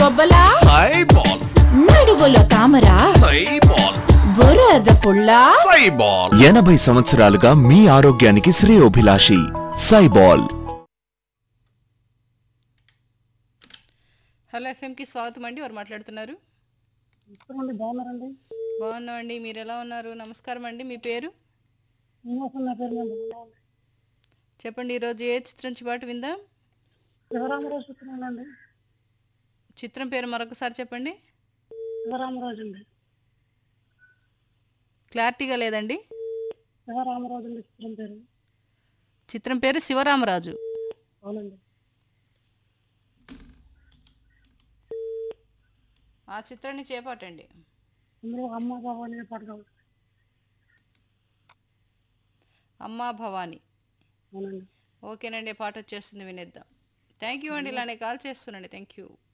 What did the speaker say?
బొబ్బలా సైబాల్ నడువులో తామరా సైబాల్ బురద పుల్ల సైబాల్ ఎనభై సంవత్సరాలుగా మీ ఆరోగ్యానికి శ్రేయోభిలాషి సైబాల్ హలో ఎఫ్ఎంకి స్వాగతం అండి వారు మాట్లాడుతున్నారు అండి బాగున్నారండి బాగున్నామండి మీరు ఎలా ఉన్నారు నమస్కారం అండి మీ పేరు శ్రీనివాసం నా పేరు నేను బాగున్నాను. చెప్పండి ఈరోజు ఏ చిత్రం నుంచి పాటు విందాం శివరామరాజు చెప్తున్నానండి చిత్రం పేరు మరొకసారి చెప్పండి శివరామరాజు అండి క్లారిటీగా లేదండి శివరామరాజు అండి చిత్రం పేరు చిత్రం పేరు శివరామరాజు అవునండి ఆ చిత్రాన్ని చేపట్టండి ఇందులో అమ్మ బాబు అనే పాట కావాలి అమ్మా భవాని అవునండి ఓకేనండి పాట వచ్చేస్తుంది వినేద్దాం థ్యాంక్ యూ అండి ఇలానే కాల్ చేస్తున్నాండి థ్యాంక్ యూ